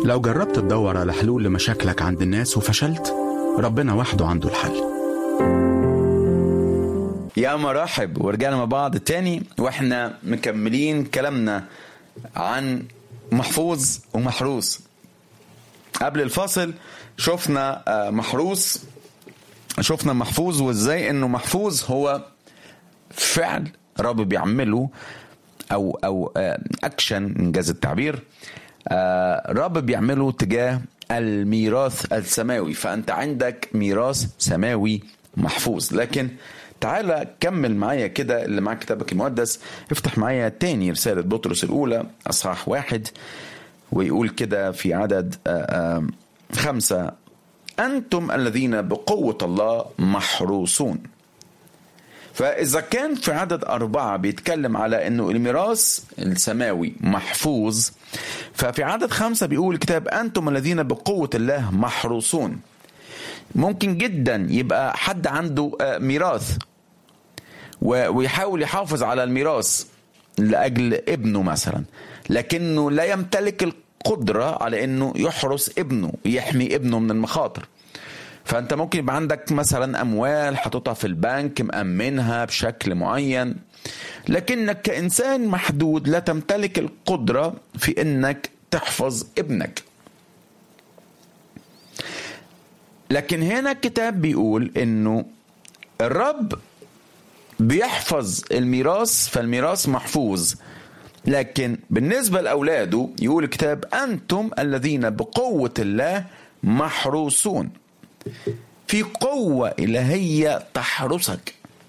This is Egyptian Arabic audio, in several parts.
لو جربت تدور على حلول لمشاكلك عند الناس وفشلت ربنا وحده عنده الحل يا مرحب ورجعنا مع بعض تاني واحنا مكملين كلامنا عن محفوظ ومحروس قبل الفاصل شفنا آه، محروس شفنا محفوظ وازاي انه محفوظ هو فعل رب بيعمله او او آه، اكشن انجاز التعبير آه، رب بيعمله تجاه الميراث السماوي فانت عندك ميراث سماوي محفوظ لكن تعالى كمل معايا كده اللي معاك كتابك المقدس افتح معايا تاني رسالة بطرس الأولى أصحاح واحد ويقول كده في عدد آه، آه، خمسة أنتم الذين بقوة الله محروسون فإذا كان في عدد أربعة بيتكلم على أنه الميراث السماوي محفوظ ففي عدد خمسة بيقول الكتاب أنتم الذين بقوة الله محروسون ممكن جدا يبقى حد عنده آه، ميراث و- ويحاول يحافظ على الميراث لأجل ابنه مثلا لكنه لا يمتلك القدرة على أنه يحرس ابنه يحمي ابنه من المخاطر فانت ممكن يبقى عندك مثلا اموال حاططها في البنك مأمنها بشكل معين لكنك كانسان محدود لا تمتلك القدره في انك تحفظ ابنك لكن هنا الكتاب بيقول انه الرب بيحفظ الميراث فالميراث محفوظ لكن بالنسبة لأولاده يقول الكتاب أنتم الذين بقوة الله محروسون في قوة إلهية تحرسك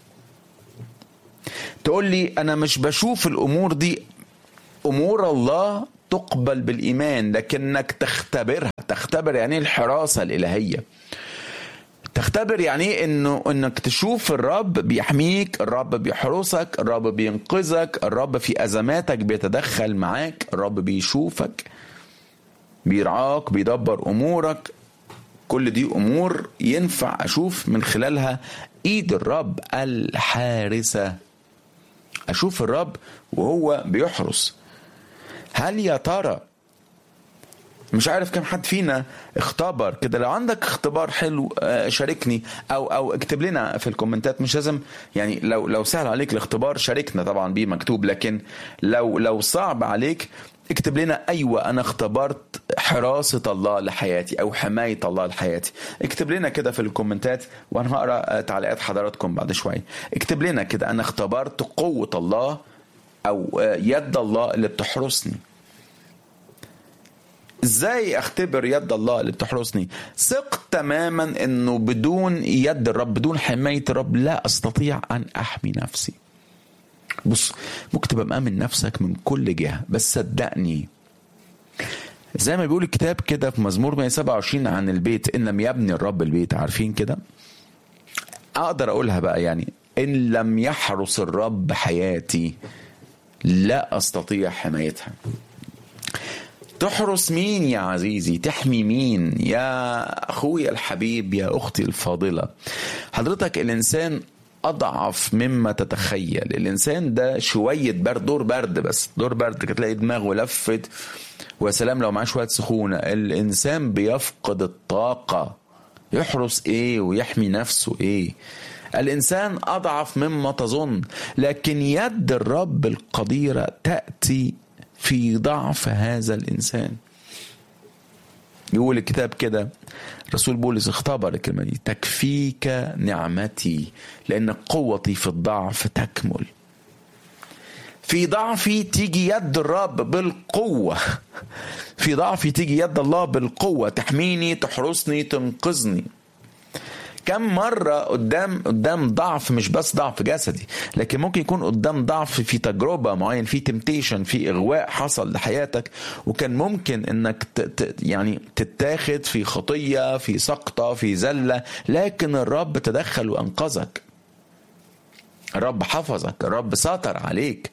تقول لي أنا مش بشوف الأمور دي أمور الله تقبل بالإيمان لكنك تختبرها تختبر يعني الحراسة الإلهية تختبر يعني ايه انه انك تشوف الرب بيحميك الرب بيحرسك الرب بينقذك الرب في ازماتك بيتدخل معاك الرب بيشوفك بيرعاك بيدبر امورك كل دي امور ينفع اشوف من خلالها ايد الرب الحارسه اشوف الرب وهو بيحرس هل يا ترى مش عارف كم حد فينا اختبر كده لو عندك اختبار حلو آه، شاركني او او اكتب لنا في الكومنتات مش لازم يعني لو لو سهل عليك الاختبار شاركنا طبعا بيه مكتوب لكن لو لو صعب عليك اكتب لنا ايوه انا اختبرت حراسه الله لحياتي او حمايه الله لحياتي اكتب لنا كده في الكومنتات وانا هقرا آه، تعليقات حضراتكم بعد شويه اكتب لنا كده انا اختبرت قوه الله او آه، يد الله اللي بتحرسني ازاي اختبر يد الله اللي بتحرسني ثق تماما انه بدون يد الرب بدون حمايه الرب لا استطيع ان احمي نفسي بص ممكن تبقى مأمن نفسك من كل جهه بس صدقني زي ما بيقول الكتاب كده في مزمور 127 عن البيت ان لم يبني الرب البيت عارفين كده اقدر اقولها بقى يعني ان لم يحرس الرب حياتي لا استطيع حمايتها تحرس مين يا عزيزي تحمي مين يا اخويا الحبيب يا اختي الفاضله حضرتك الانسان اضعف مما تتخيل الانسان ده شويه برد دور برد بس دور برد كده تلاقي دماغه لفت ويا سلام لو معاه شويه سخونه الانسان بيفقد الطاقه يحرس ايه ويحمي نفسه ايه الانسان اضعف مما تظن لكن يد الرب القديره تاتي في ضعف هذا الانسان يقول الكتاب كده رسول بولس اختبر الكلمه دي تكفيك نعمتي لان قوتي في الضعف تكمل في ضعفي تيجي يد الرب بالقوه في ضعفي تيجي يد الله بالقوه تحميني تحرسني تنقذني كم مرة قدام قدام ضعف مش بس ضعف جسدي لكن ممكن يكون قدام ضعف في تجربة معين في تمتيشن في إغواء حصل لحياتك وكان ممكن إنك ت ت يعني تتاخد في خطية في سقطة في زلة لكن الرب تدخل وأنقذك الرب حفظك الرب سطر عليك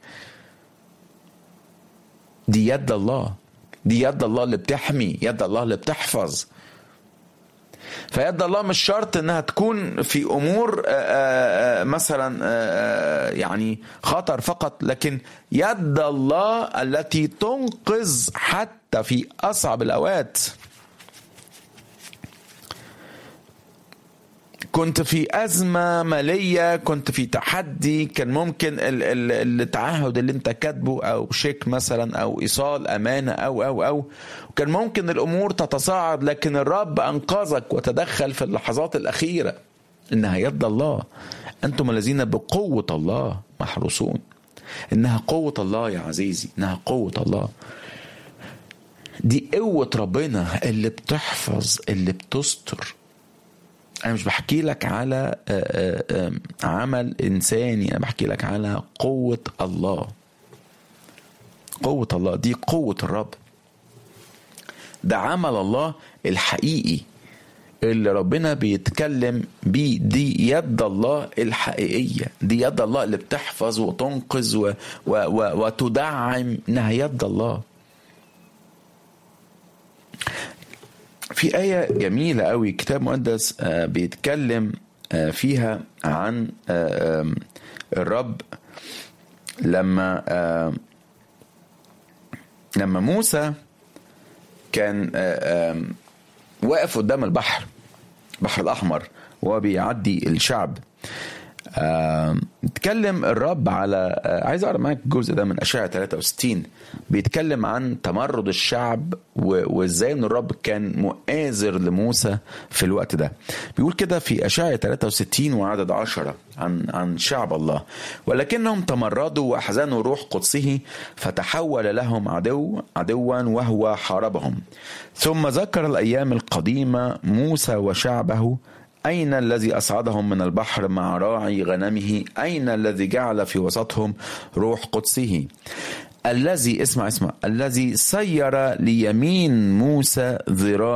دي يد الله دي يد الله اللي بتحمي يد الله اللي بتحفظ فيد الله مش شرط انها تكون في امور آآ آآ مثلا آآ يعني خطر فقط لكن يد الله التي تنقذ حتى في اصعب الاوقات كنت في أزمة مالية كنت في تحدي كان ممكن ال- ال- التعهد اللي انت كاتبه أو شيك مثلا أو إيصال أمانة أو أو أو كان ممكن الأمور تتصاعد لكن الرب أنقذك وتدخل في اللحظات الأخيرة إنها يد الله أنتم الذين بقوة الله محروسون إنها قوة الله يا عزيزي إنها قوة الله دي قوة ربنا اللي بتحفظ اللي بتستر انا مش بحكي لك على آه، آه، آه، عمل انساني انا بحكي لك على قوه الله قوه الله دي قوه الرب ده عمل الله الحقيقي اللي ربنا بيتكلم بيه دي يد الله الحقيقية دي يد الله اللي بتحفظ وتنقذ و و و وتدعم انها يد الله في آية جميلة قوي كتاب مقدس آه، بيتكلم آه، فيها عن آه، آم، الرب لما آه، لما موسى كان آه، آم، واقف قدام البحر البحر الأحمر وهو بيعدي الشعب آه، اتكلم الرب على آه، عايز اقرا معاك الجزء ده من اشعياء 63 بيتكلم عن تمرد الشعب و- وازاي ان الرب كان مؤازر لموسى في الوقت ده بيقول كده في اشعياء 63 وعدد 10 عن عن شعب الله ولكنهم تمردوا واحزنوا روح قدسه فتحول لهم عدو عدوا وهو حاربهم ثم ذكر الايام القديمه موسى وشعبه أين الذي أصعدهم من البحر مع راعي غنمه أين الذي جعل في وسطهم روح قدسه الذي اسمع اسمع الذي سير ليمين موسى ذراع